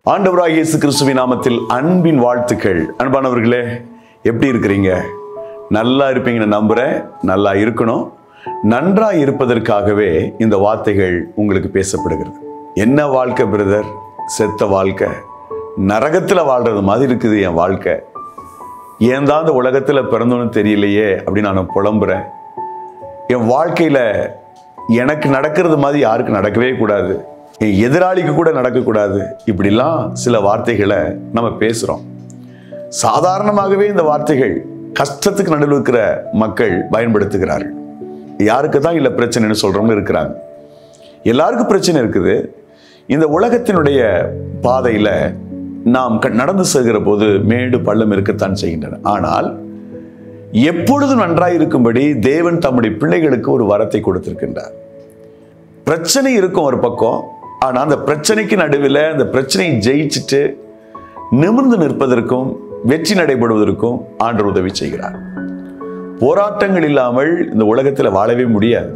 ஆண்டவராகிய இயேசு கிறிஸ்துவின் நாமத்தில் அன்பின் வாழ்த்துக்கள் அன்பானவர்களே எப்படி இருக்கிறீங்க நல்லா இருப்பீங்கன்னு நம்புறேன் நல்லா இருக்கணும் நன்றா இருப்பதற்காகவே இந்த வார்த்தைகள் உங்களுக்கு பேசப்படுகிறது என்ன வாழ்க்கை பிரதர் செத்த வாழ்க்கை நரகத்துல வாழ்றது மாதிரி இருக்குது என் வாழ்க்கை ஏன் தான் இந்த உலகத்துல பிறந்தோன்னு தெரியலையே அப்படின்னு நான் புலம்புறேன் என் வாழ்க்கையில எனக்கு நடக்கிறது மாதிரி யாருக்கு நடக்கவே கூடாது என் எதிராளிக்கு கூட நடக்கக்கூடாது இப்படிலாம் சில வார்த்தைகளை நம்ம பேசுறோம் சாதாரணமாகவே இந்த வார்த்தைகள் கஷ்டத்துக்கு நடுவில் இருக்கிற மக்கள் பயன்படுத்துகிறார்கள் யாருக்கு தான் இல்லை பிரச்சனைன்னு சொல்றவங்க இருக்கிறாங்க எல்லாருக்கும் பிரச்சனை இருக்குது இந்த உலகத்தினுடைய பாதையில நாம் க- நடந்து செல்கிற போது மேடு பள்ளம் இருக்கத்தான் செய்கின்றன ஆனால் எப்பொழுதும் நன்றாய் இருக்கும்படி தேவன் தம்முடைய பிள்ளைகளுக்கு ஒரு வரத்தை கொடுத்திருக்கின்றார் பிரச்சனை இருக்கும் ஒரு பக்கம் ஆனா அந்த பிரச்சனைக்கு நடுவில் அந்த பிரச்சனையை ஜெயிச்சுட்டு நிமிர்ந்து நிற்பதற்கும் வெற்றி நடைபெறுவதற்கும் ஆண்டவர் உதவி செய்கிறார் போராட்டங்கள் இல்லாமல் இந்த உலகத்தில் வாழவே முடியாது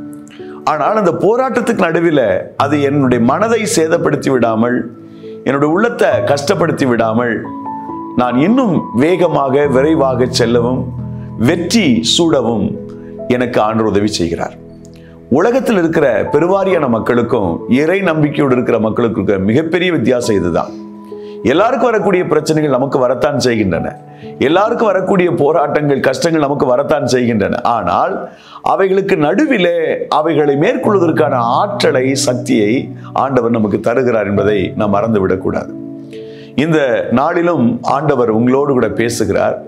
ஆனால் அந்த போராட்டத்துக்கு நடுவில் அது என்னுடைய மனதை சேதப்படுத்தி விடாமல் என்னுடைய உள்ளத்தை கஷ்டப்படுத்தி விடாமல் நான் இன்னும் வேகமாக விரைவாக செல்லவும் வெற்றி சூடவும் எனக்கு ஆண்டவர் உதவி செய்கிறார் உலகத்தில் இருக்கிற பெருவாரியான மக்களுக்கும் இறை நம்பிக்கையோடு இருக்கிற மக்களுக்கும் இருக்கிற மிகப்பெரிய வித்தியாசம் இதுதான் எல்லாருக்கும் வரக்கூடிய பிரச்சனைகள் நமக்கு வரத்தான் செய்கின்றன எல்லாருக்கும் வரக்கூடிய போராட்டங்கள் கஷ்டங்கள் நமக்கு வரத்தான் செய்கின்றன ஆனால் அவைகளுக்கு நடுவிலே அவைகளை மேற்கொள்வதற்கான ஆற்றலை சக்தியை ஆண்டவர் நமக்கு தருகிறார் என்பதை நாம் மறந்து விடக்கூடாது இந்த நாளிலும் ஆண்டவர் உங்களோடு கூட பேசுகிறார்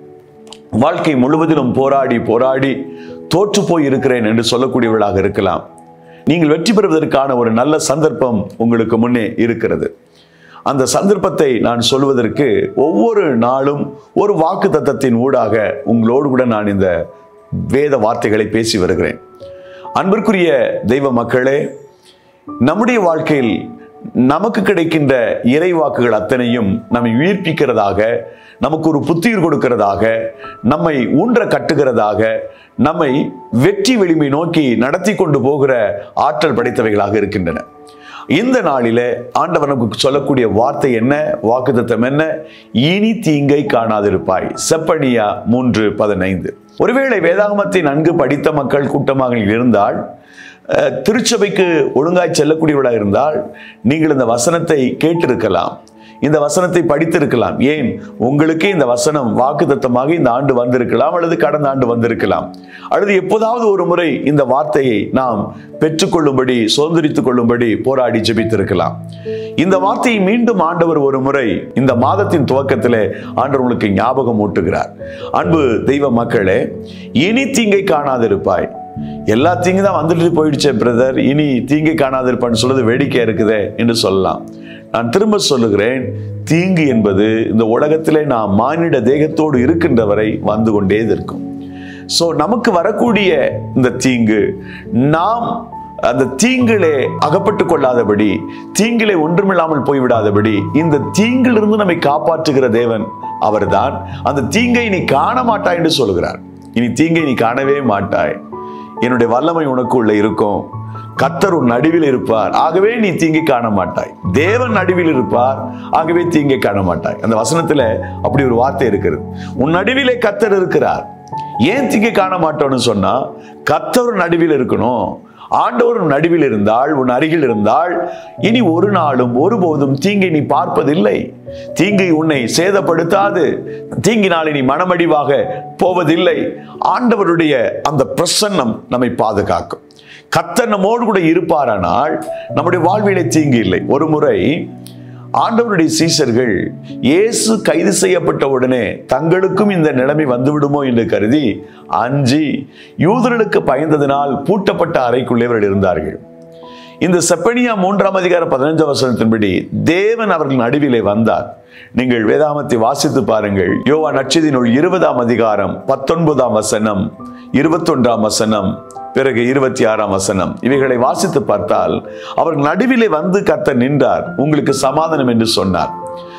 வாழ்க்கை முழுவதிலும் போராடி போராடி தோற்று போய் இருக்கிறேன் என்று சொல்லக்கூடியவர்களாக இருக்கலாம் நீங்கள் வெற்றி பெறுவதற்கான ஒரு நல்ல சந்தர்ப்பம் உங்களுக்கு முன்னே இருக்கிறது அந்த சந்தர்ப்பத்தை நான் சொல்வதற்கு ஒவ்வொரு நாளும் ஒரு வாக்கு தத்தத்தின் ஊடாக உங்களோடு கூட நான் இந்த வேத வார்த்தைகளை பேசி வருகிறேன் அன்பிற்குரிய தெய்வ மக்களே நம்முடைய வாழ்க்கையில் நமக்கு கிடைக்கின்ற இறை வாக்குகள் அத்தனையும் நம்மை உயிர்ப்பிக்கிறதாக நமக்கு ஒரு புத்துயிர் கொடுக்கிறதாக நம்மை ஊன்ற கட்டுகிறதாக நம்மை வெற்றி வெளிமை நோக்கி நடத்தி கொண்டு போகிற ஆற்றல் படைத்தவைகளாக இருக்கின்றன இந்த நாளிலே ஆண்டவர் நமக்கு சொல்லக்கூடிய வார்த்தை என்ன வாக்குத்தத்தம் என்ன இனி தீங்கை காணாதிருப்பாய் செப்பனியா மூன்று பதினைந்து ஒருவேளை வேதாகமத்தை நன்கு படித்த மக்கள் கூட்டமாக இருந்தால் அஹ், திருச்சபைக்கு ஒழுங்காய் செல்லக்கூடியவர்களாக இருந்தால் நீங்கள் இந்த வசனத்தை கேட்டிருக்கலாம் இந்த வசனத்தை படித்திருக்கலாம் ஏன் உங்களுக்கே இந்த வசனம் வாக்குத்தத்தமாக இந்த ஆண்டு வந்திருக்கலாம் அல்லது கடந்த ஆண்டு வந்திருக்கலாம் அல்லது எப்போதாவது ஒரு முறை இந்த வார்த்தையை நாம் பெற்றுக்கொள்ளும்படி சுதந்திரித்துக் கொள்ளும்படி போராடி ஜெபித்திருக்கலாம் இந்த வார்த்தையை மீண்டும் ஆண்டவர் ஒரு முறை இந்த மாதத்தின் துவக்கத்திலே ஆண்டவர் உங்களுக்கு ஞாபகம் ஊட்டுகிறார் அன்பு தெய்வ மக்களே இனி தீங்கை காணாதிருப்பாய் எல்லா தீங்கு தான் வந்துட்டு போயிடுச்சே பிரதர் இனி தீங்கை காணாதிருப்பான்னு சொல்றது வேடிக்கை இருக்குதே என்று சொல்லலாம் நான் திரும்ப சொல்லுகிறேன் தீங்கு என்பது இந்த உலகத்திலே நாம் மானிட தேகத்தோடு இருக்கின்ற வரை வந்து கொண்டே இருக்கும் ஸோ நமக்கு வரக்கூடிய இந்த தீங்கு நாம் அந்த தீங்கிலே அகப்பட்டு கொள்ளாதபடி தீங்கிலே ஒன்றுமில்லாமல் போய்விடாதபடி இந்த தீங்கிலிருந்து நம்மை காப்பாற்றுகிற தேவன் அவர்தான் அந்த தீங்கை நீ காண மாட்டாய் என்று சொல்கிறார் இனி தீங்கை நீ காணவே மாட்டாய் என்னுடைய வல்லமை உனக்குள்ள இருக்கும் கத்தர் உன் நடுவில் இருப்பார் ஆகவே நீ தீங்கை காண மாட்டாய் தேவன் நடுவில் இருப்பார் ஆகவே தீங்கை காண மாட்டாய் அந்த வசனத்துல அப்படி ஒரு வார்த்தை இருக்கிறது உன் நடுவிலே கத்தர் இருக்கிறார் ஏன் தீங்கை காண மாட்டோம்னு சொன்னா கத்தர் நடுவில் இருக்கணும் ஆண்டவர் உன் நடுவில் இருந்தால் உன் அருகில் இருந்தால் இனி ஒரு நாளும் ஒருபோதும் தீங்கை நீ பார்ப்பதில்லை தீங்கை உன்னை சேதப்படுத்தாது தீங்கினாலே நீ மனமடிவாக போவதில்லை ஆண்டவருடைய அந்த பிரசன்னம் நம்மை பாதுகாக்கும் கத்தர் நம்மோடு கூட இருப்பாரானால் நம்முடைய வாழ்விலே தீங்கு இல்லை ஒரு முறை ஆண்டவருடைய சீஷர்கள் இயேசு கைது செய்யப்பட்ட உடனே தங்களுக்கும் இந்த நிலைமை வந்துவிடுமோ என்று கருதி அஞ்சி யூதர்களுக்கு பயந்ததினால் பூட்டப்பட்ட அறைக்குள்ளே அவர்கள் இருந்தார்கள் இந்த செப்பனியா மூன்றாம் அதிகாரம் பதினஞ்சாம் வசனத்தின்படி தேவன் அவர்கள் நடுவிலே வந்தார் நீங்கள் வேதாமத்தை வாசித்து பாருங்கள் யோவா நட்சதி நூல் இருபதாம் அதிகாரம் பத்தொன்பதாம் வசனம் இருபத்தொன்றாம் வசனம் பிறகு இருபத்தி ஆறாம் வசனம் இவைகளை வாசித்து பார்த்தால் அவர் நடுவிலே வந்து கத்த நின்றார் உங்களுக்கு சமாதானம் என்று சொன்னார்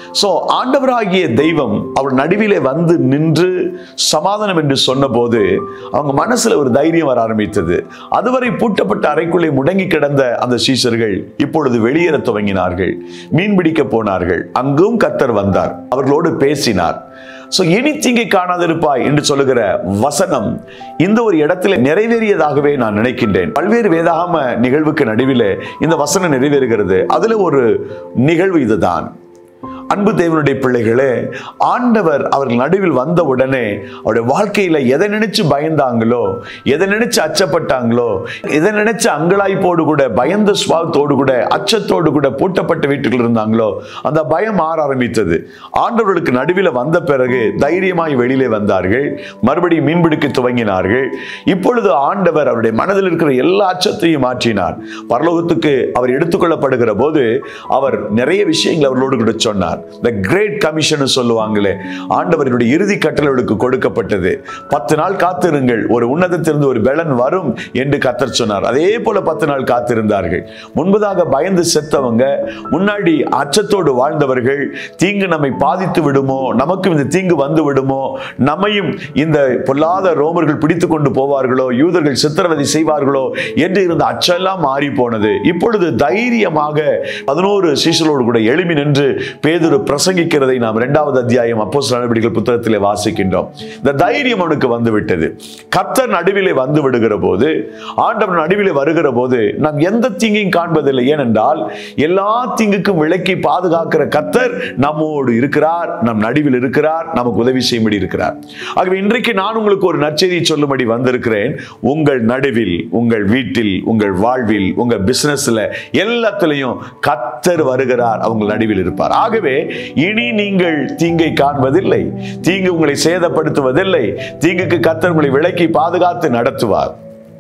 சோ ஆண்டவராகிய தெய்வம் அவர் நடுவிலே வந்து நின்று சமாதானம் என்று சொன்னபோது அவங்க மனசுல ஒரு தைரியம் வர ஆரம்பித்தது அதுவரை பூட்டப்பட்ட அறைக்குள்ளே முடங்கி கிடந்த அந்த சீஷர்கள் இப்பொழுது வெளியேற துவங்கினார்கள் மீன் பிடிக்க போனார்கள் அங்கும் கர்த்தர் வந்தார் அவர்களோடு பேசினார் சோ இனி தீங்கை காணாதிருப்பாய் என்று சொல்லுகிற வசனம் இந்த ஒரு இடத்துல நிறைவேறியதாகவே நான் நினைக்கின்றேன் பல்வேறு வேதாகம நிகழ்வுக்கு நடுவிலே இந்த வசனம் நிறைவேறுகிறது அதுல ஒரு நிகழ்வு இதுதான் அன்பு தேவனுடைய பிள்ளைகளே ஆண்டவர் அவர்கள் நடுவில் வந்த உடனே அவருடைய வாழ்க்கையில எதை நினைச்சு பயந்தாங்களோ எதை நினைச்சு அச்சப்பட்டாங்களோ எதை நினைச்சு அங்கலாய்ப்போடு கூட பயந்த சுவாவத்தோடு கூட அச்சத்தோடு கூட பூட்டப்பட்ட வீட்டுக்குள் இருந்தாங்களோ அந்த பயம் மாற ஆரம்பித்தது ஆண்டவர்களுக்கு நடுவில் வந்த பிறகு தைரியமாய் வெளியிலே வந்தார்கள் மறுபடியும் மீன்பிடிக்க துவங்கினார்கள் இப்பொழுது ஆண்டவர் அவருடைய மனதில் இருக்கிற எல்லா அச்சத்தையும் மாற்றினார் பரலோகத்துக்கு அவர் எடுத்துக்கொள்ளப்படுகிற போது அவர் நிறைய விஷயங்கள் அவர்களோடு கூட சொன்னார் த கிரேட் கமிஷன் சொல்லுவாங்களே ஆண்டவருடைய இறுதி கட்டளைகளுக்கு கொடுக்கப்பட்டது பத்து நாள் காத்திருங்கள் ஒரு உன்னதத்திலிருந்து ஒரு பெலன் வரும் என்று கத்தர் சொன்னார் அதே போல பத்து நாள் காத்திருந்தார்கள் முன்பதாக பயந்து செத்தவங்க முன்னாடி அச்சத்தோடு வாழ்ந்தவர்கள் தீங்கு நம்மை பாதித்து விடுமோ நமக்கும் இந்த தீங்கு வந்து விடுமோ நம்மையும் இந்த பொல்லாத ரோமர்கள் பிடித்து கொண்டு போவார்களோ யூதர்கள் சித்திரவதை செய்வார்களோ என்று இருந்த அச்செல்லாம் மாறி போனது இப்பொழுது தைரியமாக பதினோரு சீசலோடு கூட எழுமி நின்று பேதுரு பிரசங்கிக்கிறதை நாம் இரண்டாவது அத்தியாயம் அப்போ நடவடிக்கைகள் புத்தகத்திலே வாசிக்கின்றோம் இந்த தைரியம் அவனுக்கு வந்து விட்டது கர்த்தர் நடுவிலே வந்து விடுகிற போது ஆண்டவர் நடுவிலே வருகிற போது நாம் எந்த தீங்கையும் காண்பதில்லை ஏனென்றால் எல்லா தீங்குக்கும் விலக்கி பாதுகாக்கிற கர்த்தர் நம்மோடு இருக்கிறார் நம் நடுவில் இருக்கிறார் நமக்கு உதவி செய்யும்படி இருக்கிறார் ஆகவே இன்றைக்கு நான் உங்களுக்கு ஒரு நற்செய்தி சொல்லும்படி வந்திருக்கிறேன் உங்கள் நடுவில் உங்கள் வீட்டில் உங்கள் வாழ்வில் உங்கள் பிசினஸ்ல எல்லாத்திலையும் கத்தர் வருகிறார் அவங்க நடுவில் இருப்பார் ஆகவே இனி நீங்கள் தீங்கை காண்பதில்லை தீங்கு உங்களை சேதப்படுத்துவதில்லை தீங்குக்கு கத்தர் உங்களை விலக்கி பாதுகாத்து நடத்துவார்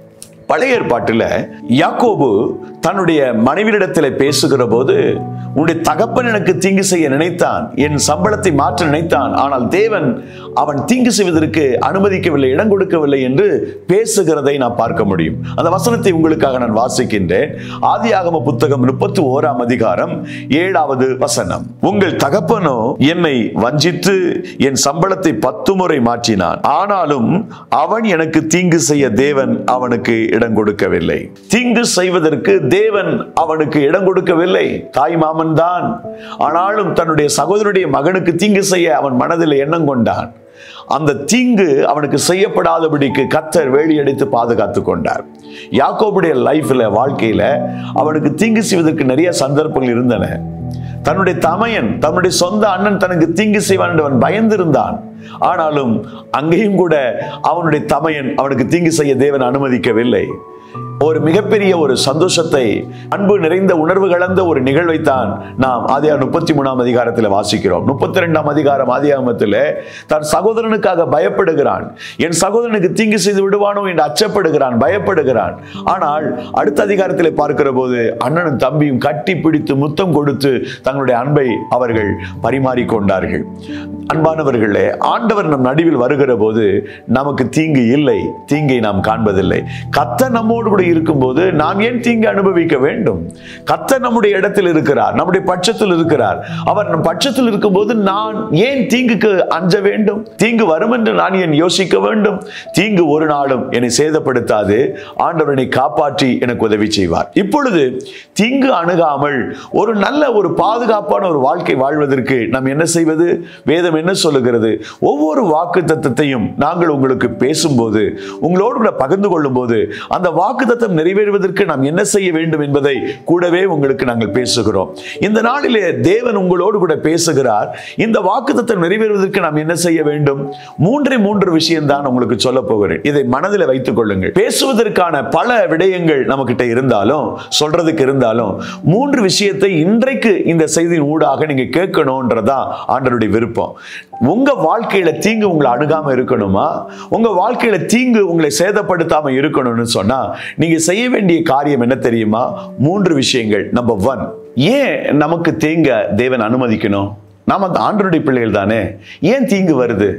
பழைய ஏற்பாட்டில் யாக்கோபு தன்னுடைய மனைவியிடத்தில் பேசுகிற போது உன்னுடைய தகப்பன் எனக்கு தீங்கு செய்ய நினைத்தான் என் சம்பளத்தை மாற்ற நினைத்தான் ஆனால் தேவன் அவன் தீங்கு செய்வதற்கு அனுமதிக்கவில்லை இடம் கொடுக்கவில்லை என்று பேசுகிறதை நான் பார்க்க முடியும் அந்த வசனத்தை உங்களுக்காக நான் வாசிக்கின்றேன் ஆதியாகம புத்தகம் முப்பத்தி ஓராம் அதிகாரம் ஏழாவது வசனம் உங்கள் தகப்பனோ என்னை வஞ்சித்து என் சம்பளத்தை பத்து முறை மாற்றினான் ஆனாலும் அவன் எனக்கு தீங்கு செய்ய தேவன் அவனுக்கு இடம் கொடுக்கவில்லை தீங்கு செய்வதற்கு தேவன் அவனுக்கு இடம் கொடுக்கவில்லை தாய் மாமன் தான் ஆனாலும் தன்னுடைய சகோதரனுடைய மகனுக்கு தீங்கு செய்ய அவன் மனதில் எண்ணம் கொண்டான் அந்த தீங்கு அவனுக்கு செய்யப்படாதபடிக்கு கத்தர் வேலியடித்து பாதுகாத்து கொண்டார் யாக்கோபுடைய லைஃப்ல வாழ்க்கையில அவனுக்கு தீங்கு செய்வதற்கு நிறைய சந்தர்ப்பங்கள் இருந்தன தன்னுடைய தமையன் தன்னுடைய சொந்த அண்ணன் தனக்கு தீங்கு செய்வான் என்று அவன் பயந்திருந்தான் ஆனாலும் அங்கேயும் கூட அவனுடைய தமையன் அவனுக்கு தீங்கு செய்ய தேவன் அனுமதிக்கவில்லை ஒரு மிகப்பெரிய ஒரு சந்தோஷத்தை அன்பு நிறைந்த உணர்வு கலந்த ஒரு நிகழ்வைத்தான் நாம் ஆதியா முப்பத்தி மூணாம் அதிகாரத்தில் வாசிக்கிறோம் முப்பத்தி ரெண்டாம் அதிகாரம் ஆதியாகமத்தில் தன் சகோதரனுக்காக பயப்படுகிறான் என் சகோதரனுக்கு தீங்கு செய்து விடுவானோ என்று அச்சப்படுகிறான் பயப்படுகிறான் ஆனால் அடுத்த அதிகாரத்தில் பார்க்கிற போது அண்ணனும் தம்பியும் கட்டி பிடித்து முத்தம் கொடுத்து தங்களுடைய அன்பை அவர்கள் பரிமாறிக்கொண்டார்கள் அன்பானவர்களே ஆண்டவர் நம் நடுவில் வருகிற போது நமக்கு தீங்கு இல்லை தீங்கை நாம் காண்பதில்லை கத்த நம்மோடு கூட இருக்கும்போது நாம் ஏன் தீங்கு அனுபவிக்க வேண்டும் கத்த நம்முடைய இடத்தில் இருக்கிறார் நம்முடைய பட்சத்தில் இருக்கிறார் அவர் நம் பட்சத்தில் இருக்கும்போது நான் ஏன் தீங்குக்கு அஞ்ச வேண்டும் தீங்கு வரும் என்று நான் ஏன் யோசிக்க வேண்டும் தீங்கு ஒரு நாளும் என்னை சேதப்படுத்தாது ஆண்டவர் என்னை காப்பாற்றி எனக்கு உதவி செய்வார் இப்பொழுது தீங்கு அணுகாமல் ஒரு நல்ல ஒரு பாதுகாப்பான ஒரு வாழ்க்கை வாழ்வதற்கு நாம் என்ன செய்வது வேதம் என்ன சொல்லுகிறது ஒவ்வொரு வாக்கு தத்தத்தையும் நாங்கள் உங்களுக்கு பேசும்போது உங்களோடு கூட பகிர்ந்து கொள்ளும் போது அந்த வாக்கு தத்தம் நிறைவேறுவதற்கு நாம் என்ன செய்ய வேண்டும் என்பதை கூடவே உங்களுக்கு நாங்கள் பேசுகிறோம் இந்த நாளிலே தேவன் உங்களோடு கூட பேசுகிறார் இந்த வாக்கு தத்தம் நிறைவேறுவதற்கு நாம் என்ன செய்ய வேண்டும் மூன்றே மூன்று விஷயம் தான் உங்களுக்கு சொல்ல போகிறேன் இதை மனதில் வைத்துக் கொள்ளுங்கள் பேசுவதற்கான பல விடயங்கள் நம்மகிட்ட இருந்தாலும் சொல்றதுக்கு இருந்தாலும் மூன்று விஷயத்தை இன்றைக்கு இந்த செய்தியின் ஊடாக நீங்க கேட்கணும்ன்றதா ஆண்டருடைய விருப்பம் உங்க வாழ்க்கையில தீங்கு உங்களை அணுகாம இருக்கணுமா உங்க வாழ்க்கையில தீங்கு உங்களை சேதப்படுத்தாம இருக்கணும்னு சொன்னா நீங்க செய்ய வேண்டிய காரியம் என்ன தெரியுமா மூன்று விஷயங்கள் நம்பர் ஒன் ஏன் நமக்கு தீங்க தேவன் அனுமதிக்கணும் நாம அந்த ஆண்டருடைய பிள்ளைகள் தானே ஏன் தீங்கு வருது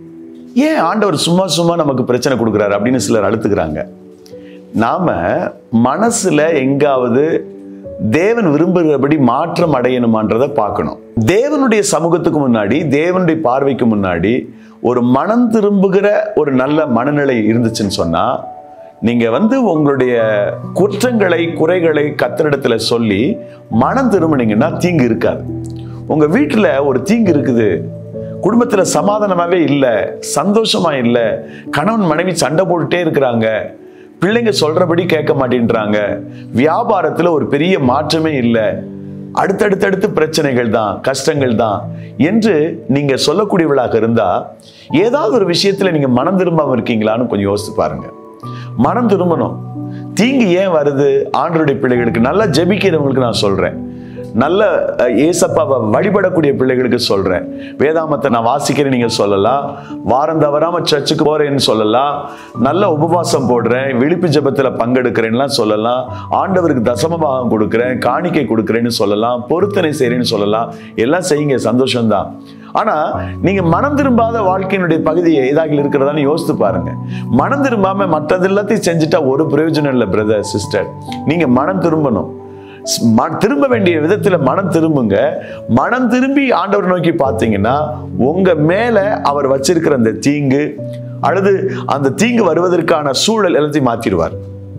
ஏன் ஆண்டவர் சும்மா சும்மா நமக்கு பிரச்சனை கொடுக்குறாரு அப்படின்னு சிலர் அழுத்துக்கிறாங்க நாம மனசுல எங்காவது தேவன் விரும்புகிறபடி மாற்றம் அடையணுமான்றதை பார்க்கணும் தேவனுடைய சமூகத்துக்கு முன்னாடி தேவனுடைய பார்வைக்கு முன்னாடி ஒரு மனம் திரும்புகிற ஒரு நல்ல மனநிலை இருந்துச்சுன்னு சொன்னா நீங்க வந்து உங்களுடைய குற்றங்களை குறைகளை கத்தரிடத்துல சொல்லி மனம் திரும்பினீங்கன்னா தீங்கு இருக்காது உங்க வீட்டுல ஒரு தீங்கு இருக்குது குடும்பத்துல சமாதானமாவே இல்லை சந்தோஷமா இல்லை கணவன் மனைவி சண்டை போட்டுட்டே இருக்கிறாங்க பிள்ளைங்க சொல்றபடி கேட்க மாட்டேன்றாங்க வியாபாரத்துல ஒரு பெரிய மாற்றமே இல்லை அடுத்தடுத்தடுத்து பிரச்சனைகள் தான் கஷ்டங்கள் தான் என்று நீங்க சொல்லக்கூடியவளாக இருந்தா ஏதாவது ஒரு விஷயத்துல நீங்க மனம் திரும்பாம இருக்கீங்களான்னு கொஞ்சம் யோசித்து பாருங்க மனம் திரும்பணும் தீங்கு ஏன் வருது ஆண்டருடைய பிள்ளைகளுக்கு நல்லா ஜெபிக்கிறவங்களுக்கு நான் சொல்றேன் நல்ல அஹ், ஏசப்பாவை வழிபடக்கூடிய பிள்ளைகளுக்கு சொல்றேன் வேதாமத்தை நான் வாசிக்கிறேன் நீங்க சொல்லலாம் வாரம் தவறாம சர்ச்சுக்கு போறேன்னு சொல்லலாம் நல்ல உபவாசம் போடுறேன் விழிப்பு ஜெபத்துல பங்கெடுக்கிறேன்லாம் சொல்லலாம் ஆண்டவருக்கு தசமபாகம் கொடுக்குறேன் காணிக்கை கொடுக்குறேன்னு சொல்லலாம் பொருத்தனை செய்றேன்னு சொல்லலாம் எல்லாம் செய்யுங்க சந்தோஷம்தான் ஆனா நீங்க மனம் திரும்பாத வாழ்க்கையினுடைய பகுதி ஏதாக இருக்கிறதான்னு யோசித்து பாருங்க மனம் திரும்பாம மற்றது எல்லாத்தையும் செஞ்சுட்டா ஒரு பிரயோஜனம் இல்லை பிரதர் சிஸ்டர் நீங்க மனம் திரும்பணும் ஸ்- ம- திரும்ப வேண்டிய விதத்துல மனம் திரும்புங்க மனம் திரும்பி ஆண்டவர் நோக்கி பார்த்தீங்கன்னா உங்க மேல அவர் வச்சிருக்கிற அந்த தீங்கு அல்லது அந்த தீங்கு வருவதற்கான சூழல் எல்லாத்தையும் மாத்திடுவார்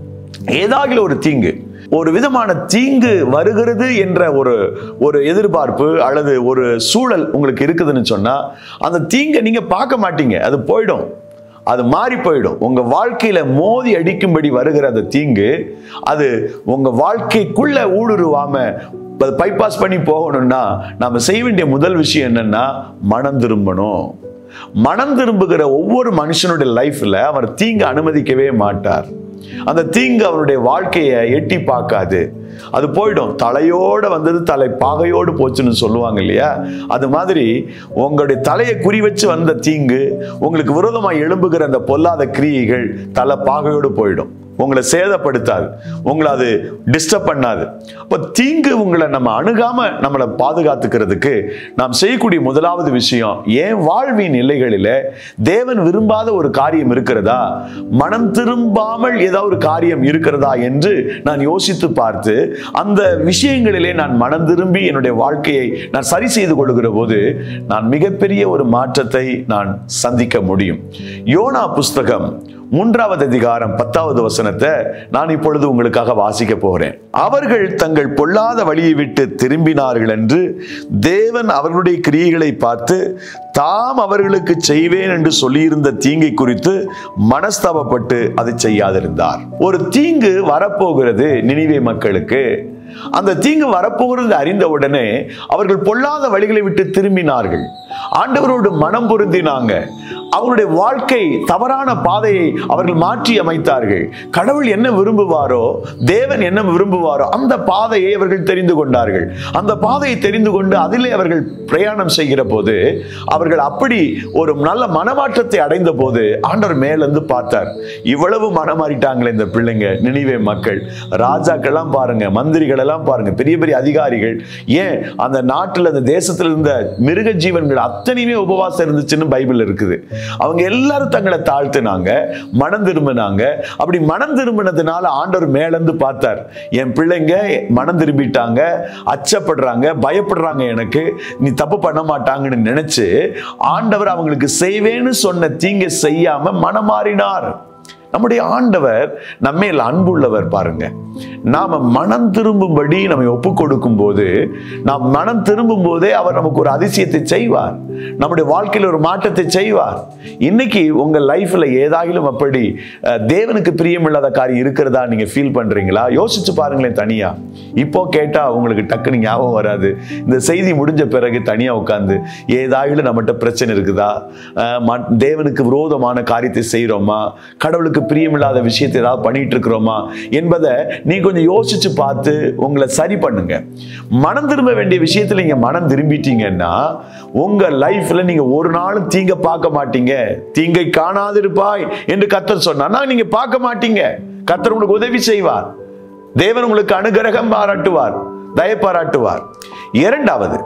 ஏதாவது ஒரு தீங்கு ஒரு விதமான தீங்கு வருகிறது என்ற ஒரு ஒரு எதிர்பார்ப்பு அல்லது ஒரு சூழல் உங்களுக்கு இருக்குதுன்னு சொன்னா அந்த தீங்கை நீங்க பார்க்க மாட்டீங்க அது போயிடும் அது மாறி போயிடும் உங்க வாழ்க்கையில மோதி அடிக்கும்படி வருகிற அந்த தீங்கு அது உங்க வாழ்க்கைக்குள்ள ஊடுருவாம பைபாஸ் பண்ணி போகணும்னா நாம செய்ய வேண்டிய முதல் விஷயம் என்னன்னா மனம் திரும்பணும் மனம் திரும்புகிற ஒவ்வொரு மனுஷனுடைய லைஃப்ல அவர் தீங்கு அனுமதிக்கவே மாட்டார் அந்த தீங்கு அவருடைய வாழ்க்கையை எட்டி பார்க்காது அது போயிடும் தலையோட வந்தது தலை பாகையோடு போச்சுன்னு சொல்லுவாங்க இல்லையா அது மாதிரி உங்களுடைய தலையை குறி வச்சு வந்த தீங்கு உங்களுக்கு விரோதமாக எழும்புகிற அந்த பொல்லாத கிரியைகள் தலை பாகையோடு போயிடும் உங்களை சேதப்படுத்தாது உங்களை அது டிஸ்டர்ப் பண்ணாது அப்போ தீங்கு உங்களை நம்ம அணுகாம நம்மளை பாதுகாத்துக்கிறதுக்கு நாம் செய்யக்கூடிய முதலாவது விஷயம் ஏன் வாழ்வின் எல்லைகளில தேவன் விரும்பாத ஒரு காரியம் இருக்கிறதா மனம் திரும்பாமல் ஏதாவது ஒரு காரியம் இருக்கிறதா என்று நான் யோசித்து பார்த்து அந்த விஷயங்களிலே நான் மனம் திரும்பி என்னுடைய வாழ்க்கையை நான் சரி செய்து கொள்கிற போது நான் மிகப்பெரிய ஒரு மாற்றத்தை நான் சந்திக்க முடியும் யோனா புஸ்தகம் மூன்றாவது அதிகாரம் பத்தாவது வசனத்தை நான் இப்பொழுது உங்களுக்காக வாசிக்க போகிறேன் அவர்கள் தங்கள் பொல்லாத வழியை விட்டு திரும்பினார்கள் என்று தேவன் அவர்களுடைய கிரியைகளை பார்த்து தாம் அவர்களுக்கு செய்வேன் என்று சொல்லியிருந்த தீங்கை குறித்து மனஸ்தாபப்பட்டு அதை செய்யாதிருந்தார் ஒரு தீங்கு வரப்போகிறது நினிவே மக்களுக்கு அந்த தீங்கு வரப்போகிறது அறிந்த உடனே அவர்கள் பொல்லாத வழிகளை விட்டு திரும்பினார்கள் ஆண்டவரோடு மனம் பொருந்தினாங்க அவருடைய வாழ்க்கை தவறான பாதையை அவர்கள் மாற்றி அமைத்தார்கள் கடவுள் என்ன விரும்புவாரோ தேவன் என்ன விரும்புவாரோ அந்த பாதையை அவர்கள் தெரிந்து கொண்டார்கள் அந்த பாதையை தெரிந்து கொண்டு அதிலே அவர்கள் பிரயாணம் செய்கிற போது அவர்கள் அப்படி ஒரு நல்ல மனமாற்றத்தை அடைந்த போது ஆண்டவர் மேலிருந்து பார்த்தார் இவ்வளவு மனமாறிட்டாங்களே இந்த பிள்ளைங்க நினைவே மக்கள் ராஜாக்கெல்லாம் பாருங்க மந்திரிகள் எல்லாம் பாருங்க பெரிய பெரிய அதிகாரிகள் ஏன் அந்த நாட்டில் அந்த தேசத்தில் இருந்த மிருக ஜீவன்கள் அத்தனையுமே உபவாசம் இருந்துச்சுன்னு பைபிள் இருக்குது அவங்க எல்லாரும் தங்களை தாழ்த்தினாங்க மனம் திரும்பினாங்க அப்படி மனம் திரும்பினதுனால ஆண்டவர் மேலேருந்து பார்த்தார் என் பிள்ளைங்க மனம் திரும்பிட்டாங்க அச்சப்படுறாங்க பயப்படுறாங்க எனக்கு நீ தப்பு பண்ண மாட்டாங்கன்னு நினைச்சு ஆண்டவர் அவங்களுக்கு செய்வேன்னு சொன்ன தீங்கை செய்யாம மனமாறினார் நம்முடைய ஆண்டவர் நம்மேல் அன்புள்ளவர் பாருங்க நாம மனம் திரும்பும்படி நம்மை ஒப்பு கொடுக்கும் போது நாம் மனம் திரும்பும் போதே அவர் நமக்கு ஒரு அதிசயத்தை செய்வார் நம்முடைய வாழ்க்கையில் ஒரு மாற்றத்தை செய்வார் இன்னைக்கு உங்க லைஃப்ல ஏதாகிலும் அப்படி அஹ், தேவனுக்கு பிரியமில்லாத காரியம் இருக்கிறதா நீங்க ஃபீல் பண்றீங்களா யோசிச்சு பாருங்களேன் தனியா இப்போ கேட்டா உங்களுக்கு டக்குன்னு ஞாபகம் வராது இந்த செய்தி முடிஞ்ச பிறகு தனியா உட்காந்து ஏதாகிலும் நம்மகிட்ட பிரச்சனை இருக்குதா அஹ், ம- தேவனுக்கு விரோதமான காரியத்தை செய்றோமா கடவுளுக்கு பிரியமில்லாத விஷயத்தை ஏதாவது பண்ணிட்டு இருக்கிறோமா என்பதை நீ கொஞ்சம் யோசிச்சு பார்த்து உங்களை சரி பண்ணுங்க மனம் திரும்ப வேண்டிய விஷயத்துல நீங்க மனம் திரும்பிட்டீங்கன்னா உங்க லைஃப்ல நீங்க ஒரு நாளும் தீங்க பார்க்க மாட்டீங்க தீங்கை காணாதிருப்பாய் என்று கத்தர் சொன்னா நீங்க பார்க்க மாட்டீங்க கத்தர் உங்களுக்கு உதவி செய்வார் தேவன் உங்களுக்கு அனுகிரகம் பாராட்டுவார் தய பாராட்டுவார் இரண்டாவது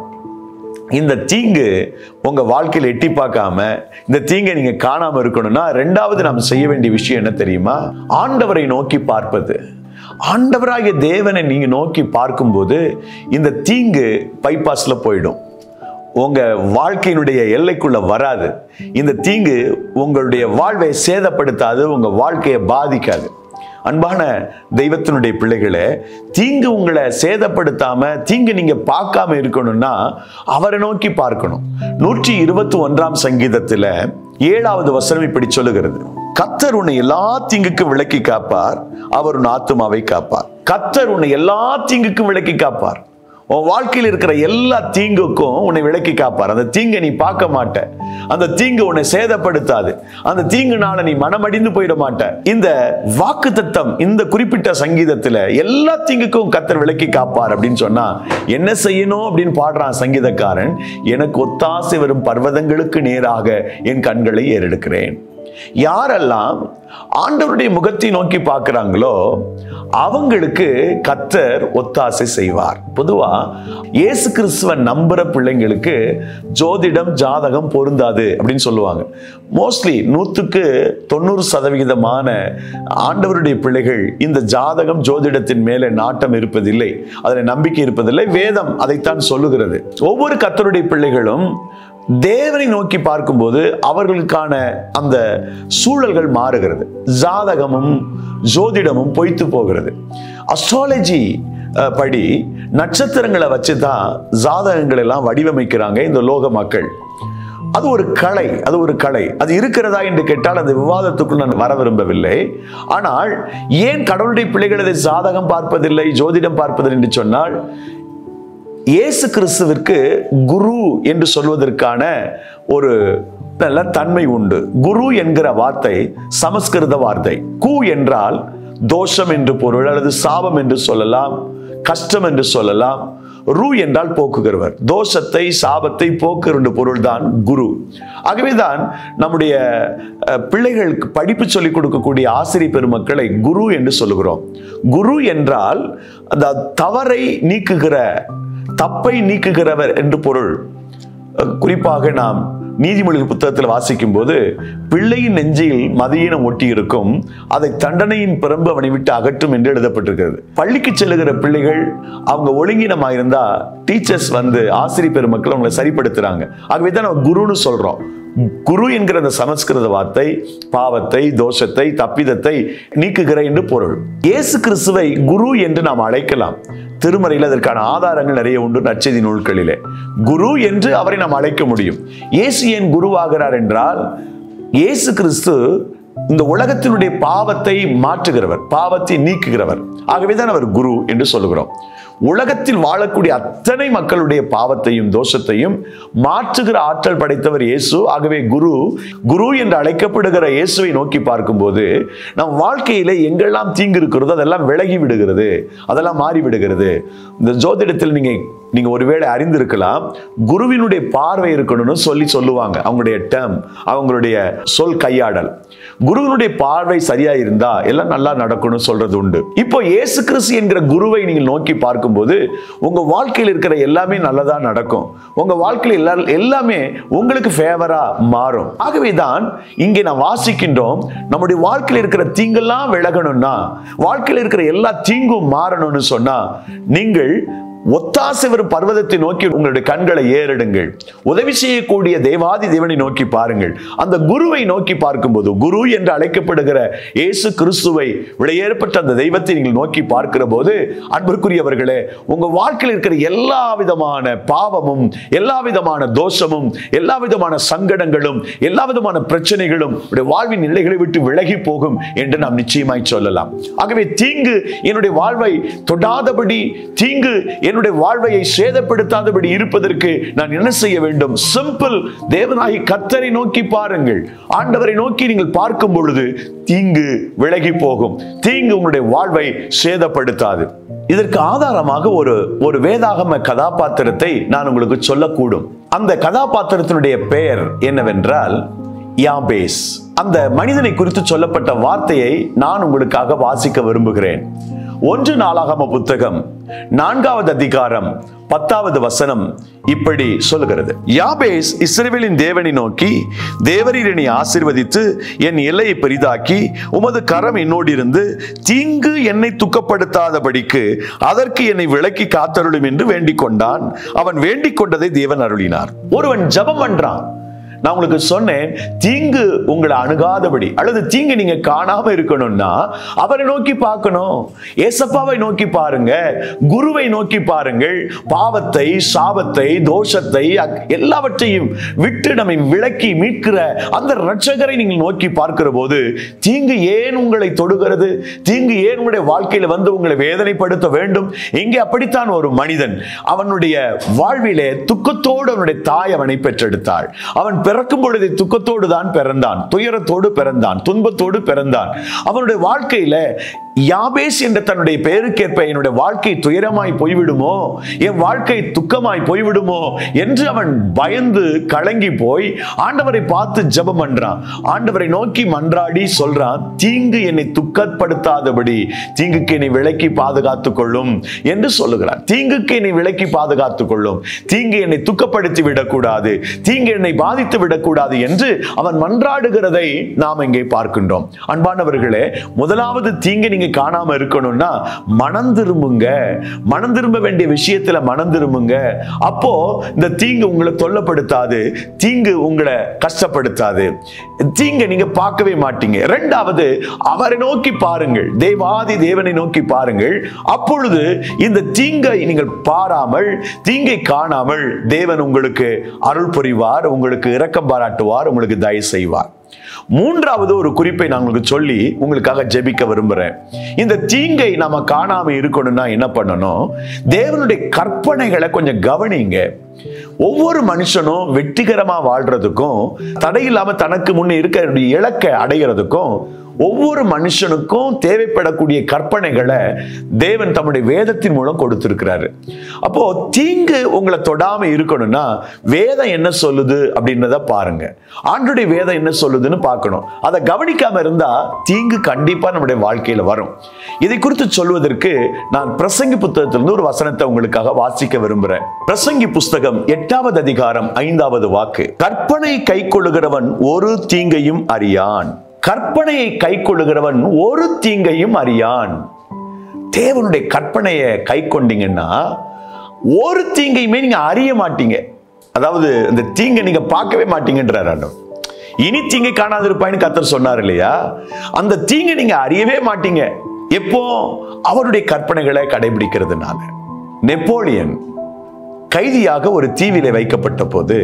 இந்த தீங்கு உங்க வாழ்க்கையில் எட்டி பார்க்காம இந்த தீங்கை நீங்க காணாம இருக்கணும்னா ரெண்டாவது நாம் செய்ய வேண்டிய விஷயம் என்ன தெரியுமா ஆண்டவரை நோக்கி பார்ப்பது ஆண்டவராகிய தேவனை நீங்க நோக்கி பார்க்கும்போது இந்த தீங்கு பைபாஸ்ல போயிடும் உங்க வாழ்க்கையினுடைய எல்லைக்குள்ள வராது இந்த தீங்கு உங்களுடைய வாழ்வை சேதப்படுத்தாது உங்க வாழ்க்கையை பாதிக்காது அன்பான தெய்வத்தினுடைய பிள்ளைகளே தீங்கு உங்களை சேதப்படுத்தாம தீங்கு நீங்க பார்க்காம இருக்கணும்னா அவரை நோக்கி பார்க்கணும் நூற்றி இருபத்தி ஒன்றாம் சங்கீதத்துல ஏழாவது வசனம் இப்படி சொல்லுகிறது கத்தர் உன்னை எல்லா தீங்குக்கு விலக்கி காப்பார் அவர் உன் ஆத்துமாவை காப்பார் கத்தர் உன்னை எல்லா தீங்குக்கும் விலக்கி காப்பார் உன் வாழ்க்கையில் இருக்கிற எல்லா தீங்குக்கும் உன்னை விலக்கி காப்பார் அந்த தீங்கை நீ பார்க்க மாட்ட அந்த தீங்கு உன்னை சேதப்படுத்தாது அந்த தீங்குனால நீ மனமடிந்து போயிட மாட்ட இந்த வாக்கு தத்தம் இந்த குறிப்பிட்ட சங்கீதத்துல எல்லா தீங்குக்கும் கத்தர் விலக்கி காப்பார் அப்படின்னு சொன்னா என்ன செய்யணும் அப்படின்னு பாடுறான் சங்கீதக்காரன் எனக்கு ஒத்தாசை வரும் பர்வதங்களுக்கு நேராக என் கண்களை ஏறெடுக்கிறேன் யாரெல்லாம் ஆண்டவருடைய முகத்தை நோக்கி பார்க்கிறாங்களோ அவங்களுக்கு கத்தர் ஒத்தாசை செய்வார் பொதுவா இயேசு கிறிஸ்துவ நம்புற பிள்ளைங்களுக்கு ஜோதிடம் ஜாதகம் பொருந்தாது அப்படின்னு சொல்லுவாங்க மோஸ்ட்லி நூற்றுக்கு தொண்ணூறு சதவிகிதமான ஆண்டவருடைய பிள்ளைகள் இந்த ஜாதகம் ஜோதிடத்தின் மேலே நாட்டம் இருப்பதில்லை அதில் நம்பிக்கை இருப்பதில்லை வேதம் அதைத்தான் சொல்லுகிறது ஒவ்வொரு கத்தருடைய பிள்ளைகளும் தேவனை நோக்கி பார்க்கும்போது அவர்களுக்கான அந்த சூழல்கள் மாறுகிறது ஜாதகமும் ஜோதிடமும் பொய்த்து போகிறது அஸ்ட்ராலஜி படி நட்சத்திரங்களை வச்சு தான் ஜாதகங்கள் எல்லாம் வடிவமைக்கிறாங்க இந்த லோக மக்கள் அது ஒரு கலை அது ஒரு கலை அது இருக்கிறதா என்று கேட்டால் அந்த விவாதத்துக்குள் நான் வர விரும்பவில்லை ஆனால் ஏன் கடவுளுடைய பிள்ளைகள் அதை ஜாதகம் பார்ப்பதில்லை ஜோதிடம் பார்ப்பதில்லை என்று சொன்னால் இயேசு கிறிஸ்துவிற்கு குரு என்று சொல்வதற்கான ஒரு நல்ல தன்மை உண்டு குரு என்கிற வார்த்தை சமஸ்கிருத வார்த்தை கு என்றால் தோஷம் என்று பொருள் அல்லது சாபம் என்று சொல்லலாம் கஷ்டம் என்று சொல்லலாம் ரு என்றால் போக்குகிறவர் தோஷத்தை சாபத்தை போக்குகிற பொருள்தான் குரு ஆகவேதான் நம்முடைய அஹ், பிள்ளைகளுக்கு படிப்பு சொல்லிக் கொடுக்கக்கூடிய ஆசிரியர் பெருமக்களை குரு என்று சொல்லுகிறோம் குரு என்றால் அந்த தவறை நீக்குகிற தப்பை நீக்குகிறவர் என்று பொருள் அஹ், குறிப்பாக நாம் நீதிமொழிகள் புத்தகத்தில் வாசிக்கும் போது பிள்ளையின் நெஞ்சில் மதியினம் ஒட்டி இருக்கும் அதை தண்டனையின் பிறம்பு அவனை விட்டு அகற்றும் என்று எழுதப்பட்டிருக்கிறது பள்ளிக்கு செல்லுகிற பிள்ளைகள் அவங்க ஒழுங்கினமா இருந்தா டீச்சர்ஸ் வந்து ஆசிரியர் பெருமக்கள் அவங்களை சரிப்படுத்துறாங்க ஆகவே தான் நம்ம குருன்னு சொல்றோம் குரு என்கிற அந்த சமஸ்கிருத வார்த்தை பாவத்தை தோஷத்தை தப்பிதத்தை நீக்குகிற என்று பொருள் இயேசு கிறிஸ்துவை குரு என்று நாம் அழைக்கலாம் திருமறையில் அதற்கான ஆதாரங்கள் நிறைய உண்டு நற்செய்தி நூல்களிலே குரு என்று அவரை நாம் அழைக்க முடியும் இயேசு ஏன் குருவாகிறார் என்றால் இயேசு கிறிஸ்து இந்த உலகத்தினுடைய பாவத்தை மாற்றுகிறவர் பாவத்தை நீக்குகிறவர் ஆகவேதான் அவர் குரு என்று சொல்லுகிறோம் உலகத்தில் வாழக்கூடிய அத்தனை மக்களுடைய பாவத்தையும் தோஷத்தையும் மாற்றுகிற ஆற்றல் படைத்தவர் இயேசு ஆகவே குரு குரு என்று அழைக்கப்படுகிற இயேசுவை நோக்கி பார்க்கும்போது நம் வாழ்க்கையில எங்கெல்லாம் தீங்கு இருக்கிறதோ அதெல்லாம் விலகி விடுகிறது அதெல்லாம் மாறி விடுகிறது இந்த ஜோதிடத்தில் நீங்க நீங்க ஒருவேளை அறிந்திருக்கலாம் குருவினுடைய பார்வை இருக்கணும்னு சொல்லி சொல்லுவாங்க அவங்களுடைய டேம் அவங்களுடைய சொல் கையாடல் குருவினுடைய பார்வை சரியா இருந்தா எல்லாம் நல்லா நடக்கணும்னு சொல்றது உண்டு இப்போ இயேசு கிறிஸ்து என்கிற குருவை நீங்கள் நோக்கி பார்க்கும்போது உங்க வாழ்க்கையில் இருக்கிற எல்லாமே நல்லதா நடக்கும் உங்க வாழ்க்கையில் எல்லா எல்லாமே உங்களுக்கு ஃபேவரா மாறும் ஆகவே தான் இங்கே நாம் வாசிக்கின்றோம் நம்முடைய வாழ்க்கையில் இருக்கிற தீங்கெல்லாம் விலகணும்னா வாழ்க்கையில் இருக்கிற எல்லா தீங்கும் மாறணும்னு சொன்னா நீங்கள் ஒத்தாசை வரும் பர்வதத்தை நோக்கி உங்களுடைய கண்களை ஏறெடுங்கள் உதவி செய்யக்கூடிய தேவாதி தேவனை நோக்கி பாருங்கள் அந்த குருவை நோக்கி பார்க்கும்போது குரு என்று அழைக்கப்படுகிற இயேசு கிறிஸ்துவை விடையேற்பட்ட அந்த தெய்வத்தை நீங்கள் நோக்கி பார்க்கிற போது அன்பிற்குரியவர்களே உங்க வாழ்க்கையில் இருக்கிற எல்லா விதமான பாவமும் எல்லா விதமான தோஷமும் எல்லா விதமான சங்கடங்களும் எல்லா விதமான பிரச்சனைகளும் உடைய வாழ்வின் நிலைகளை விட்டு விலகி போகும் என்று நாம் நிச்சயமாய் சொல்லலாம் ஆகவே தீங்கு என்னுடைய வாழ்வை தொடாதபடி தீங்கு என்னுடைய வாழ்வையை சேதப்படுத்தாதபடி இருப்பதற்கு நான் என்ன செய்ய வேண்டும் சிம்பிள் தேவனாகி கத்தரை நோக்கி பாருங்கள் ஆண்டவரை நோக்கி நீங்கள் பார்க்கும் பொழுது தீங்கு விலகி போகும் தீங்கு உங்களுடைய வாழ்வை சேதப்படுத்தாது இதற்கு ஆதாரமாக ஒரு ஒரு வேதாகம கதாபாத்திரத்தை நான் உங்களுக்கு சொல்லக்கூடும் அந்த கதாபாத்திரத்தினுடைய பெயர் என்னவென்றால் யாபேஸ் அந்த மனிதனை குறித்து சொல்லப்பட்ட வார்த்தையை நான் உங்களுக்காக வாசிக்க விரும்புகிறேன் ஒன்று நாளாகம புத்தகம் நான்காவது அதிகாரம் பத்தாவது வசனம் இப்படி சொல்லுகிறது யாபேஸ் இஸ்ரவேலின் தேவனை நோக்கி தேவரீர் என்னை ஆசீர்வதித்து என் எல்லையை பெரிதாக்கி உமது கரம் என்னோடு இருந்து தீங்கு என்னை துக்கப்படுத்தாதபடிக்கு அதற்கு என்னை விலக்கி காத்தருளும் என்று வேண்டிக் கொண்டான் அவன் வேண்டிக் கொண்டதை தேவன் அருளினார் ஒருவன் ஜெபம் பண்றான் நான் உங்களுக்கு சொன்னேன் தீங்கு உங்களை அணுகாதபடி அல்லது தீங்கு நீங்க காணாம இருக்கணும்னா அவரை நோக்கி பார்க்கணும் ஏசப்பாவை நோக்கி பாருங்க குருவை நோக்கி பாருங்கள் பாவத்தை சாபத்தை தோஷத்தை அக்- எல்லாவற்றையும் விட்டு நம்மை விலக்கி மீட்கிற அந்த ரட்சகரை நீங்கள் நோக்கி பார்க்கிற போது தீங்கு ஏன் உங்களை தொடுகிறது தீங்கு ஏன் உங்களுடைய வாழ்க்கையில வந்து உங்களை வேதனைப்படுத்த வேண்டும் இங்கே அப்படித்தான் ஒரு மனிதன் அவனுடைய வாழ்விலே துக்கத்தோடு அவனுடைய தாய் அவனை பெற்றெடுத்தாள் அவன் பிறக்கும் பொழுது துக்கத்தோடு தான் பிறந்தான் துயரத்தோடு பிறந்தான் துன்பத்தோடு பிறந்தான் அவனுடைய வாழ்க்கையில யாபேஸ் என்ற தன்னுடைய பெயருக்கேற்ப என்னுடைய வாழ்க்கை துயரமாய் போய்விடுமோ என் வாழ்க்கை துக்கமாய் போய்விடுமோ என்று அவன் பயந்து கலங்கி போய் ஆண்டவரை பார்த்து ஜெபம் பண்றான் ஆண்டவரை நோக்கி மன்றாடி சொல்றான் தீங்கு என்னை துக்கப்படுத்தாதபடி தீங்குக்கு என்னை விலக்கி பாதுகாத்துக் கொள்ளும் என்று சொல்லுகிறான் தீங்குக்கு என்னை விலக்கி பாதுகாத்துக் கொள்ளும் தீங்கு என்னை துக்கப்படுத்தி விடக்கூடாது தீங்கு என்னை பாதித்து விடக்கூடாது என்று அவன் மன்றாடுகிறதை நாம் இங்கே பார்க்கின்றோம் அன்பானவர்களே முதலாவது தீங்கு நீங்க காணாம இருக்கணும்னா மனம் திரும்புங்க மனம் திரும்ப வேண்டிய விஷயத்துல மனம் திரும்புங்க அப்போ இந்த தீங்கு உங்களை தொல்லப்படுத்தாது தீங்கு உங்களை கஷ்டப்படுத்தாது தீங்க நீங்க பார்க்கவே மாட்டீங்க இரண்டாவது அவரை நோக்கி பாருங்கள் தேவாதி தேவனை நோக்கி பாருங்கள் அப்பொழுது இந்த தீங்கை நீங்கள் பாராமல் தீங்கை காணாமல் தேவன் உங்களுக்கு அருள் புரிவார் உங்களுக்கு இரக்கம் பாராட்டுவார் உங்களுக்கு தயவு செய்வார் மூன்றாவது ஒரு குறிப்பை நான் உங்களுக்கு சொல்லி உங்களுக்காக ஜெபிக்க விரும்புறேன் இந்த தீங்கை நாம காணாம இருக்கணும்னா என்ன பண்ணணும் தேவனுடைய கற்பனைகளை கொஞ்சம் கவனிங்க ஒவ்வொரு மனுஷனும் வெற்றிகரமா வாழ்றதுக்கும் தடையில்லாம தனக்கு முன்னே இருக்க இலக்கை அடைகிறதுக்கும் ஒவ்வொரு மனுஷனுக்கும் தேவைப்படக்கூடிய கற்பனைகளை தேவன் தம்முடைய வேதத்தின் மூலம் கொடுத்திருக்கிறாரு அப்போ தீங்கு உங்களை தொடாம இருக்கணும்னா வேதம் என்ன சொல்லுது அப்படின்றத பாருங்க ஆண்டுடைய வேதம் என்ன சொல்லுதுன்னு பார்க்கணும் அதை கவனிக்காம இருந்தா தீங்கு கண்டிப்பா நம்முடைய வாழ்க்கையில வரும் இதை குறித்து சொல்வதற்கு நான் பிரசங்கி புத்தகத்திலிருந்து ஒரு வசனத்தை உங்களுக்காக வாசிக்க விரும்புறேன் பிரசங்கி புஸ்தகம் எட்டாவது அதிகாரம் ஐந்தாவது வாக்கு கற்பனை கை கொள்ளுகிறவன் ஒரு தீங்கையும் அறியான் கற்பனையை கை கொள்ளுகிறவன் ஒரு தீங்கையும் அறியான் தேவனுடைய கற்பனையை கை கொண்டீங்கன்னா ஒரு தீங்கையுமே நீங்க அறிய மாட்டீங்க அதாவது இந்த தீங்கை நீங்க பார்க்கவே மாட்டீங்கன்றார் ஆண்டவர் இனி தீங்கை காணாதிருப்பாயின்னு கத்தர் சொன்னார் இல்லையா அந்த தீங்கை நீங்க அறியவே மாட்டீங்க எப்போ அவருடைய கற்பனைகளை கடைபிடிக்கிறதுனால நெப்போலியன் கைதியாக ஒரு தீவிலே வைக்கப்பட்ட போது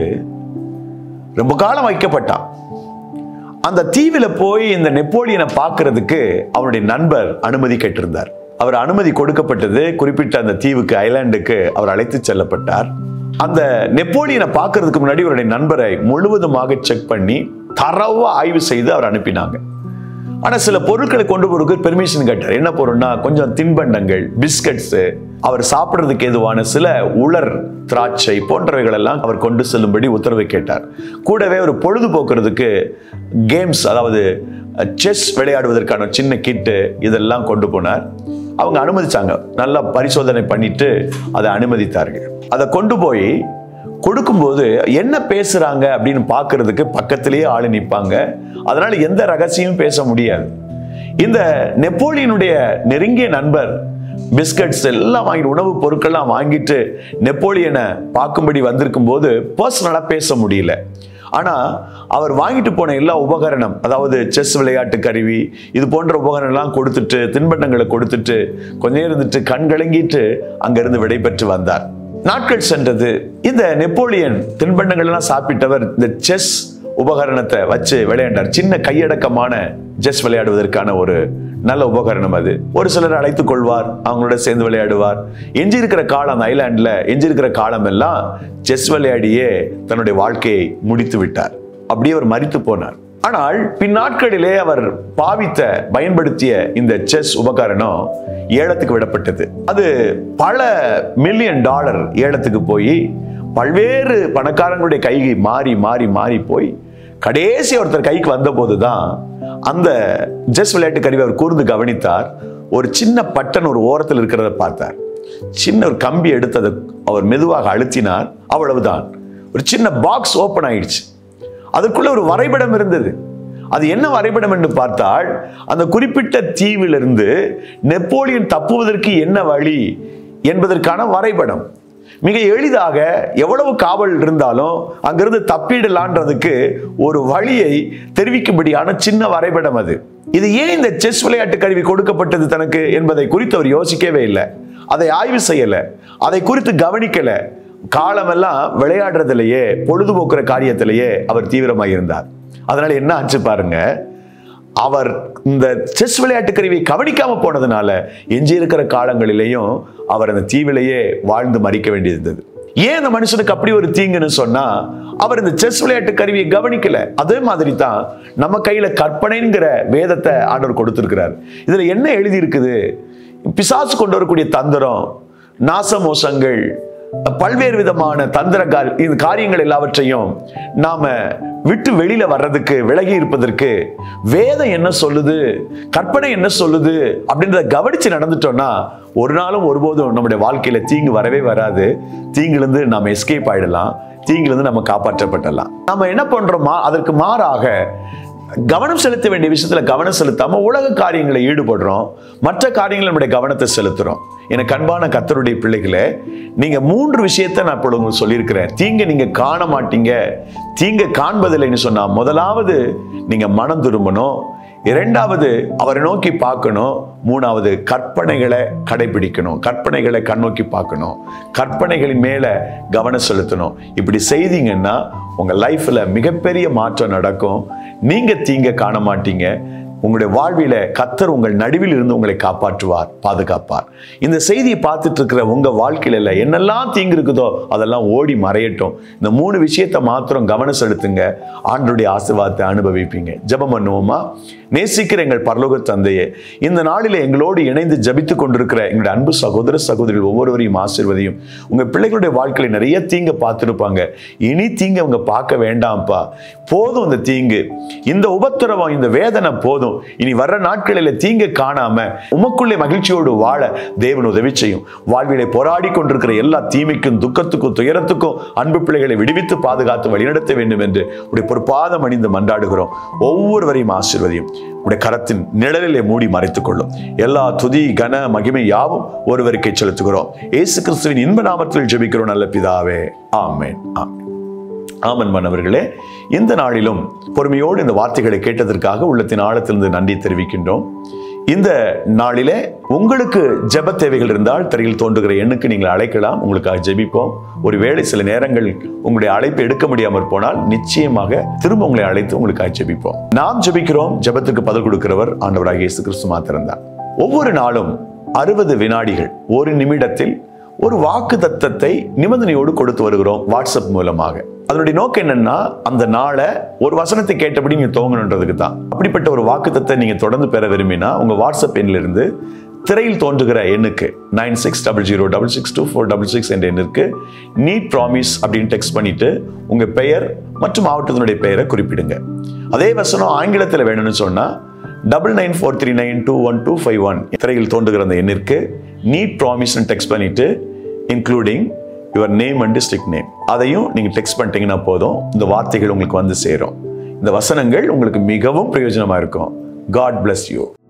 ரொம்ப காலம் வைக்கப்பட்டான் அந்த தீவில போய் இந்த நெப்போலியனை பார்க்கிறதுக்கு அவனுடைய நண்பர் அனுமதி கேட்டிருந்தார் அவர் அனுமதி கொடுக்கப்பட்டது குறிப்பிட்ட அந்த தீவுக்கு ஐலாண்டுக்கு அவர் அழைத்து செல்லப்பட்டார் அந்த நெப்போலியனை பார்க்கிறதுக்கு முன்னாடி அவருடைய நண்பரை முழுவதுமாக செக் பண்ணி தரவா ஆய்வு செய்து அவர் அனுப்பினாங்க ஆனா சில பொருட்களை கொண்டு போறதுக்கு பெர்மிஷன் கேட்டார் என்ன பொருள்னா கொஞ்சம் தின்பண்டங்கள் பிஸ்கட்ஸ் அவர் சாப்பிடுறதுக்கு ஏதுவான சில உலர் திராட்சை போன்றவைகள் எல்லாம் அவர் கொண்டு செல்லும்படி உத்தரவு கேட்டார் கூடவே ஒரு பொழுதுபோக்குறதுக்கு கேம்ஸ் அதாவது செஸ் விளையாடுவதற்கான சின்ன கிட்டு இதெல்லாம் கொண்டு போனார் அவங்க அனுமதிச்சாங்க நல்லா பரிசோதனை பண்ணிட்டு அதை அனுமதித்தார்கள் அதை கொண்டு போய் கொடுக்கும்போது என்ன பேசுறாங்க அப்படின்னு பார்க்கிறதுக்கு பக்கத்திலேயே ஆளு நிற்பாங்க அதனால எந்த ரகசியமும் பேச முடியாது இந்த நெப்போலியனுடைய நெருங்கிய நண்பர் பிஸ்கட்ஸ் எல்லாம் வாங்கி உணவுப் பொருட்கள்லாம் வாங்கிட்டு நெப்போலியனை பார்க்கும்படி வந்திருக்கும் போது பர்சனலா பேச முடியல ஆனா அவர் வாங்கிட்டு போன எல்லா உபகரணம் அதாவது செஸ் விளையாட்டு கருவி இது போன்ற உபகரணம்லாம் கொடுத்துட்டு தின்பண்டங்களை கொடுத்துட்டு கொஞ்ச நேரம் இருந்துட்டு கண் கலங்கிட்டு அங்கிருந்து விடைபெற்று வந்தார் நாட்கள் சென்றது இந்த நெப்போலியன் தின்பண்டங்கள் எல்லாம் சாப்பிட்டவர் இந்த செஸ் உபகரணத்தை வச்சு விளையாண்டார் சின்ன கையடக்கமான செஸ் விளையாடுவதற்கான ஒரு நல்ல உபகரணம் அது ஒரு சிலர் அழைத்துக் கொள்வார் அவங்களோட சேர்ந்து விளையாடுவார் எஞ்சி இருக்கிற காலம் அந்த ஐலாண்ட்ல எஞ்சி இருக்கிற காலம் எல்லாம் செஸ் விளையாடியே தன்னுடைய வாழ்க்கையை முடித்து விட்டார் அப்படியே அவர் மரித்து போனார் ஆனால் பின்னாட்களிலே அவர் பாவித்த பயன்படுத்திய இந்த செஸ் உபகரணம் ஏலத்துக்கு விடப்பட்டது அது பல மில்லியன் டாலர் ஏலத்துக்கு போய் பல்வேறு பணக்காரங்களுடைய கை மாறி மாறி மாறி போய் கடைசி ஒருத்தர் கைக்கு வந்த போதுதான் அந்த செஸ் விளையாட்டு கருவி அவர் கூர்ந்து கவனித்தார் ஒரு சின்ன பட்டன் ஒரு ஓரத்தில் இருக்கிறத பார்த்தார் சின்ன ஒரு கம்பி எடுத்து அதை அவர் மெதுவாக அழுத்தினார் அவ்வளவுதான் ஒரு சின்ன பாக்ஸ் ஓபன் ஆயிடுச்சு அதுக்குள்ள ஒரு வரைபடம் இருந்தது அது என்ன வரைபடம் என்று பார்த்தால் அந்த குறிப்பிட்ட தீவிலிருந்து நெப்போலியன் தப்புவதற்கு என்ன வழி என்பதற்கான வரைபடம் மிக எளிதாக எவ்வளவு காவல் இருந்தாலும் அங்கிருந்து தப்பிடலான்றதுக்கு ஒரு வழியை தெரிவிக்கும்படியான சின்ன வரைபடம் அது இது ஏன் இந்த செஸ் விளையாட்டு கருவி கொடுக்கப்பட்டது தனக்கு என்பதை குறித்து அவர் யோசிக்கவே இல்லை அதை ஆய்வு செய்யல அதை குறித்து கவனிக்கல காலமெல்லாம் விளையாடுறதுலயே பொழுதுபோக்குற காரியத்திலேயே அவர் தீவிரமாக இருந்தார் அதனால என்ன ஆச்சு பாருங்க அவர் இந்த செஸ் விளையாட்டு கருவியை கவனிக்காம போனதுனால எஞ்சி இருக்கிற காலங்களிலேயும் அவர் அந்த தீவிலேயே வாழ்ந்து மறிக்க வேண்டியிருந்தது ஏன் அந்த மனுஷனுக்கு அப்படி ஒரு தீங்குன்னு சொன்னா அவர் இந்த செஸ் விளையாட்டு கருவியை கவனிக்கல அதே மாதிரி தான் நம்ம கையில கற்பனைங்கிற வேதத்தை ஆண்டவர் கொடுத்திருக்கிறார் இதுல என்ன எழுதி இருக்குது பிசாசு கொண்டு வரக்கூடிய தந்திரம் நாசமோசங்கள் பல்வேறு விதமான தந்திர கா- இந்த காரியங்கள் எல்லாவற்றையும் நாம விட்டு வெளியில வர்றதுக்கு விலகி இருப்பதற்கு வேதம் என்ன சொல்லுது கற்பனை என்ன சொல்லுது அப்படின்றத கவனிச்சு நடந்துட்டோம்னா ஒரு நாளும் ஒருபோதும் நம்முடைய வாழ்க்கையில தீங்கு வரவே வராது தீங்கிலிருந்து நாம எஸ்கேப் ஆயிடலாம் தீங்கிலிருந்து நம்ம காப்பாற்றப்படலாம் நாம என்ன பண்றோமா அதற்கு மாறாக கவனம் செலுத்த வேண்டிய விஷயத்துல கவனம் செலுத்தாம உலக காரியங்களை ஈடுபடுறோம் மற்ற காரியங்கள் நம்முடைய கவனத்தை செலுத்துறோம் எனக்கு அன்பான கத்தருடைய பிள்ளைகளே நீங்க மூன்று விஷயத்தை நான் இப்பொழுது உங்களுக்கு சொல்லியிருக்கிறேன் தீங்க நீங்க காண மாட்டீங்க தீங்க காண்பதில்லைன்னு சொன்னா முதலாவது நீங்க மனம் திரும்பணும் இரண்டாவது அவரை நோக்கி பார்க்கணும் மூணாவது கற்பனைகளை கடைபிடிக்கணும் கற்பனைகளை கண்ணோக்கி பார்க்கணும் கற்பனைகளின் மேல கவனம் செலுத்தணும் இப்படி செய்தீங்கன்னா உங்க லைஃப்ல மிகப்பெரிய மாற்றம் நடக்கும் நீங்க தீங்க காண மாட்டீங்க உங்களுடைய வாழ்வில கத்தர் உங்கள் நடுவில் இருந்து உங்களை காப்பாற்றுவார் பாதுகாப்பார் இந்த செய்தியை பார்த்துட்டு இருக்கிற உங்க வாழ்க்கையில என்னெல்லாம் தீங்கு இருக்குதோ அதெல்லாம் ஓடி மறையட்டும் இந்த மூணு விஷயத்தை மாத்திரம் கவனம் செலுத்துங்க ஆண்டருடைய ஆசீர்வாதத்தை அனுபவிப்பீங்க ஜெபம் பண்ணுவோமா நேசிக்கிற எங்கள் பரலோக தந்தையே இந்த நாளிலே எங்களோடு இணைந்து ஜபித்துக் கொண்டிருக்கிற எங்களுடைய அன்பு சகோதர சகோதரிகள் ஒவ்வொருவரையும் ஆசீர்வதியும் உங்க பிள்ளைகளுடைய வாழ்க்கையில நிறைய தீங்க பார்த்துருப்பாங்க இனி தீங்க அவங்க பார்க்க வேண்டாம்ப்பா போதும் இந்த தீங்கு இந்த உபத்திரவம் இந்த வேதனை போதும் இனி வர்ற நாட்களில தீங்க காணாம உமக்குள்ளே மகிழ்ச்சியோடு வாழ தேவன் உதவி செய்யும் வாழ்விலே போராடி கொண்டிருக்கிற எல்லா தீமைக்கும் துக்கத்துக்கும் துயரத்துக்கும் அன்பு பிள்ளைகளை விடுவித்து பாதுகாத்து வழிநடத்த வேண்டும் என்று உடைய பொறுப்பாதம் அணிந்து மன்றாடுகிறோம் ஒவ்வொருவரையும் ஆசீர்வதியும் உடைய கரத்தின் நிழலிலே மூடி மறைத்துக் கொள்ளும் எல்லா துதி கன மகிமை யாவும் ஒருவருக்கே செலுத்துகிறோம் இயேசு கிறிஸ்துவின் இன்ப நாமத்தில் ஜெபிக்கிறோம் நல்ல பிதாவே ஆமென் ஆமென் ஆமன் மன்னவர்களே இந்த நாளிலும் பொறுமையோடு இந்த வார்த்தைகளை கேட்டதற்காக உள்ளத்தின் ஆழத்திலிருந்து நன்றி தெரிவிக்கின்றோம் இந்த நாளிலே உங்களுக்கு ஜெப தேவைகள் இருந்தால் திரையில் தோன்றுகிற எண்ணுக்கு நீங்கள் அழைக்கலாம் உங்களுக்காக ஜெபிப்போம் ஒருவேளை சில நேரங்கள் உங்களுடைய அழைப்பு எடுக்க முடியாமல் போனால் நிச்சயமாக திரும்ப உங்களை அழைத்து உங்களுக்காக ஜெபிப்போம் நாம் ஜெபிக்கிறோம் ஜெபத்துக்கு பதில் கொடுக்கிறவர் ஆண்டவராக இயேசு கிறிஸ்து மாத்திரம்தான் ஒவ்வொரு நாளும் அறுபது வினாடிகள் ஒரு நிமிடத்தில் ஒரு வாக்கு தத்தத்தை நிபந்தனையோடு கொடுத்து வருகிறோம் வாட்ஸ்அப் மூலமாக அதனுடைய நோக்கம் என்னன்னா அந்த நாளை ஒரு வசனத்தை கேட்டபடி நீங்க துவங்கணுன்றதுக்கு தான் அப்படிப்பட்ட ஒரு வாக்கு நீங்க தொடர்ந்து பெற விரும்பினா உங்க வாட்ஸ்அப் எண்ணில் இருந்து திரையில் தோன்றுகிற எண்ணுக்கு nine six double zero double six two four double six என்ற எண்ணிற்கு நீட் ப்ராமிஸ் அப்படின்னு டெக்ஸ்ட் பண்ணிட்டு உங்க பெயர் மற்றும் மாவட்டத்தினுடைய பெயரை குறிப்பிடுங்க அதே வசனம் ஆங்கிலத்தில் வேணும்னு சொன்னா double nine four three nine two one two five one திரையில் தோன்றுகிற அந்த எண்ணிற்கு நீட் ப்ராமிஸ்னு டெக்ஸ்ட் பண்ணிட்டு including your name and district name அதையும் நீங்க டெக்ஸ்ட் பண்ணிட்டீங்கன்னா போதும் இந்த வார்த்தைகள் உங்களுக்கு வந்து சேரும் இந்த வசனங்கள் உங்களுக்கு மிகவும் பிரயோஜனமா இருக்கும் காட் bless யூ